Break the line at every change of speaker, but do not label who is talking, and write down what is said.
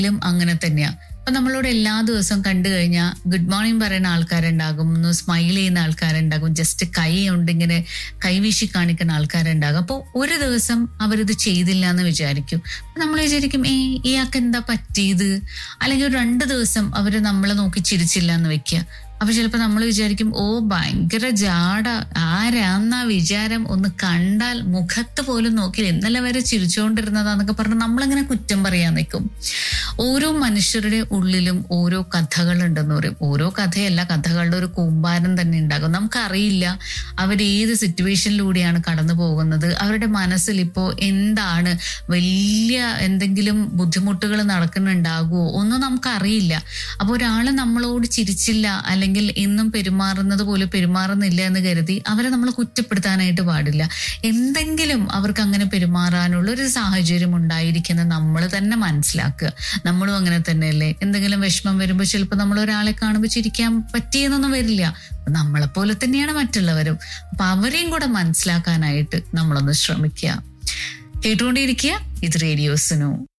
ും അങ്ങനെ തന്നെയാ അപ്പൊ നമ്മളോട് എല്ലാ ദിവസവും കണ്ടു കഴിഞ്ഞാൽ ഗുഡ് മോർണിംഗ് പറയുന്ന ആൾക്കാരുണ്ടാകും ഒന്ന് സ്മൈൽ ചെയ്യുന്ന ആൾക്കാരുണ്ടാകും ജസ്റ്റ് കൈ കൊണ്ട് ഇങ്ങനെ കൈവീശി കാണിക്കുന്ന ആൾക്കാരുണ്ടാകും അപ്പോൾ ഒരു ദിവസം അവരിത് ചെയ്തില്ല എന്ന് വിചാരിക്കും അപ്പൊ നമ്മൾ വിചാരിക്കും ഏ ഇയാൾക്ക് എന്താ പറ്റിയത് അല്ലെങ്കിൽ ഒരു രണ്ട് ദിവസം അവർ നമ്മളെ നോക്കി ചിരിച്ചില്ല എന്ന് വെക്കുക അപ്പൊ ചിലപ്പോ നമ്മൾ വിചാരിക്കും ഓ ഭയങ്കര ജാട ആരാന്നാ വിചാരം ഒന്ന് കണ്ടാൽ മുഖത്ത് പോലും നോക്കി ഇന്നലെ വരെ ചിരിച്ചുകൊണ്ടിരുന്നതാന്നൊക്കെ പറഞ്ഞ് നമ്മളങ്ങനെ കുറ്റം പറയാൻ നിൽക്കും ഓരോ മനുഷ്യരുടെ ഉള്ളിലും ഓരോ കഥകളുണ്ടെന്ന് പറയും ഓരോ കഥയല്ല കഥകളുടെ ഒരു കൂമ്പാരം തന്നെ ഉണ്ടാകും നമുക്കറിയില്ല അവർ ഏത് സിറ്റുവേഷനിലൂടെയാണ് കടന്നു പോകുന്നത് അവരുടെ മനസ്സിൽ ഇപ്പോൾ എന്താണ് വലിയ എന്തെങ്കിലും ബുദ്ധിമുട്ടുകൾ നടക്കുന്നുണ്ടാകുമോ ഒന്നും നമുക്കറിയില്ല അപ്പോൾ ഒരാൾ നമ്മളോട് ചിരിച്ചില്ല അല്ലെങ്കിൽ എന്നും പെരുമാറുന്നത് പോലെ പെരുമാറുന്നില്ല എന്ന് കരുതി അവരെ നമ്മൾ കുറ്റപ്പെടുത്താനായിട്ട് പാടില്ല എന്തെങ്കിലും അവർക്ക് അങ്ങനെ പെരുമാറാനുള്ള ഒരു സാഹചര്യം ഉണ്ടായിരിക്കുന്നത് നമ്മൾ തന്നെ മനസ്സിലാക്കുക നമ്മളും അങ്ങനെ തന്നെയല്ലേ എന്തെങ്കിലും വിഷമം വരുമ്പോൾ ചിലപ്പോൾ നമ്മൾ ഒരാളെ കാണുമ്പോൾ ചിരിക്കാൻ പറ്റിയെന്നൊന്നും വരില്ല നമ്മളെ പോലെ തന്നെയാണ് മറ്റുള്ളവരും അപ്പൊ അവരെയും കൂടെ മനസ്സിലാക്കാനായിട്ട് നമ്മളൊന്ന് ശ്രമിക്കുക കേട്ടുകൊണ്ടിരിക്കുക ഇത് റേഡിയോസിനു